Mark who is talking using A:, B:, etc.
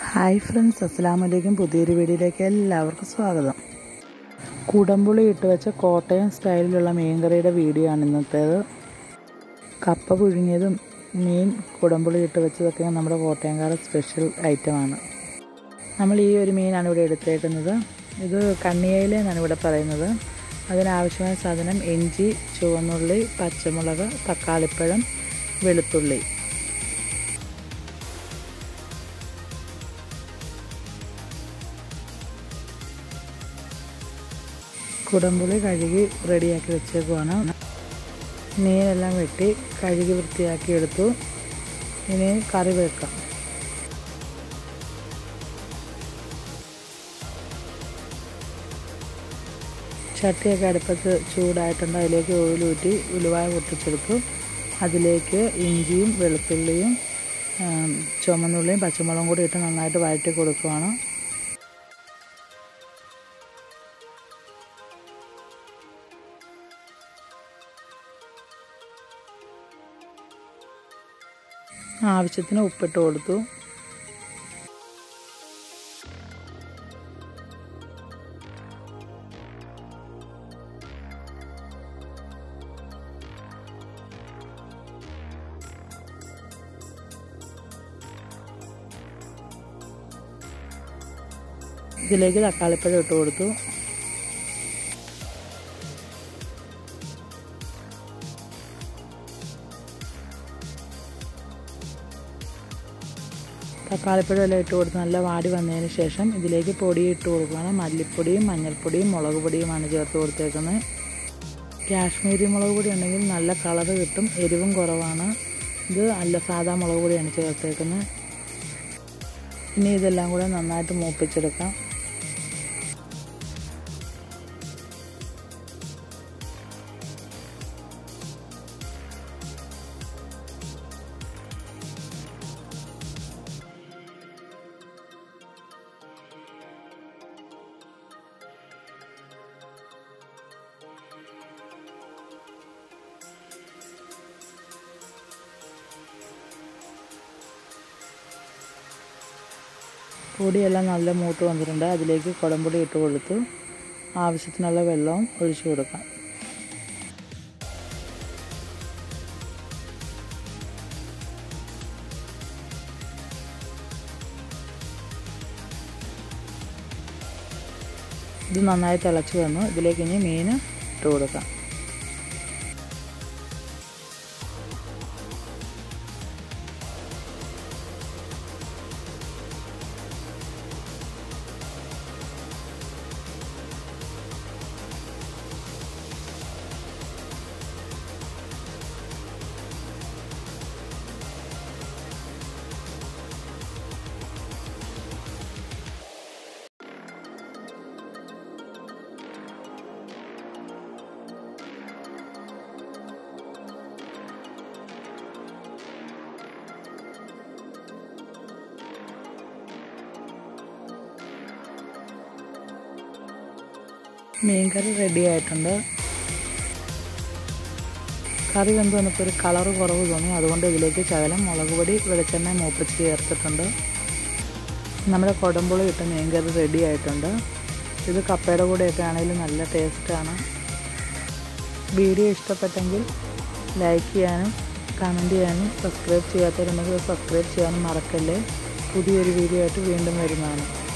A: hi friends അസ്സാം വലൈക്കും പുതിയൊരു വീഡിയോയിലേക്ക് എല്ലാവർക്കും സ്വാഗതം കുടംപുളി ഇട്ട് വെച്ച കോട്ടയം സ്റ്റൈലിലുള്ള മീൻകറിയുടെ വീഡിയോ ആണ് ഇന്നത്തേത് കപ്പ പുഴുങ്ങിയതും മീൻ കുടംപുളി ഇട്ട് വെച്ചതൊക്കെ നമ്മുടെ കോട്ടയംകാരുടെ സ്പെഷ്യൽ ഐറ്റമാണ് നമ്മൾ ഈ ഒരു മീനാണ് ഇവിടെ എടുത്തേക്കുന്നത് ഇത് കണ്ണിയയിലെന്നാണ് ഇവിടെ പറയുന്നത് അതിനാവശ്യമായ സാധനം ഇഞ്ചി ചുവന്നുള്ളി പച്ചമുളക് തക്കാളിപ്പഴം വെളുത്തുള്ളി കുടംപുളി കഴുകി റെഡിയാക്കി വെച്ചേക്കുവാണ് മീനെല്ലാം വെട്ടി കഴുകി വൃത്തിയാക്കി എടുത്തു ഇനി കറി വെക്കാം ചട്ടിയൊക്കെ അടുപ്പത്ത് ചൂടായിട്ടുണ്ട് അതിലേക്ക് ഓയിലൂറ്റി ഉലുവായ പൊട്ടിച്ചെടുത്തു അതിലേക്ക് ഇഞ്ചിയും വെളുത്തുള്ളിയും ചുമന്നുള്ളിയും പച്ചമുളകും കൂടി ഇട്ട് നന്നായിട്ട് വഴറ്റി കൊടുക്കുവാണ് ആവശ്യത്തിന് ഉപ്പിട്ട് കൊടുത്തു ഇതിലേക്ക് തക്കാളിപ്പഴം ഇട്ട് കൊടുത്തു തക്കാളിപ്പഴം എല്ലാം ഇട്ട് കൊടുത്ത് നല്ല വാടി വന്നതിന് ശേഷം ഇതിലേക്ക് പൊടി ഇട്ട് കൊടുക്കുകയാണ് മല്ലിപ്പൊടിയും മഞ്ഞൾപ്പൊടിയും മുളക് പൊടിയുമാണ് ചേർത്ത് കൊടുത്തേക്കുന്നത് കാശ്മീരി മുളക് പൊടി ഉണ്ടെങ്കിൽ നല്ല കളറ് കിട്ടും എരിവും കുറവാണ് ഇത് അല്ല സാധാ മുളക് പൊടിയാണ് ചേർത്തേക്കുന്നത് ഇനി ഇതെല്ലാം കൂടെ നന്നായിട്ട് മൂപ്പിച്ചെടുക്കാം പൊടിയെല്ലാം നല്ല മൂത്ത് വന്നിട്ടുണ്ട് അതിലേക്ക് കുടംപൊടി ഇട്ട് കൊടുത്തു ആവശ്യത്തിനുള്ള വെള്ളവും ഒഴിച്ചു കൊടുക്കാം ഇത് നന്നായി തിളച്ച് വന്നു ഇതിലേക്ക് ഇനി മീൻ ഇട്ട് കൊടുക്കാം മീൻകറി റെഡി ആയിട്ടുണ്ട് കറി വെന്ത് വന്നപ്പോൾ ഒരു കളറ് കുറവ് തോന്നി അതുകൊണ്ട് ഇതിലേക്ക് ശകലം മുളക് പൊടി വെളിച്ചെണ്ണ മൂപ്പിച്ച് ചേർത്തിട്ടുണ്ട് നമ്മുടെ കുടമ്പുളി ഇട്ട് മീൻകറി റെഡി ആയിട്ടുണ്ട് ഇത് കപ്പയുടെ കൂടെയൊക്കെ ആണെങ്കിലും നല്ല ടേസ്റ്റാണ് വീഡിയോ ഇഷ്ടപ്പെട്ടെങ്കിൽ ലൈക്ക് ചെയ്യാനും കമൻറ്റ് ചെയ്യാനും സബ്സ്ക്രൈബ് ചെയ്യാത്തവരുണ്ടെങ്കിൽ സബ്സ്ക്രൈബ് ചെയ്യാനും മറക്കല്ലേ പുതിയൊരു വീഡിയോ ആയിട്ട് വീണ്ടും വരുന്നതാണ്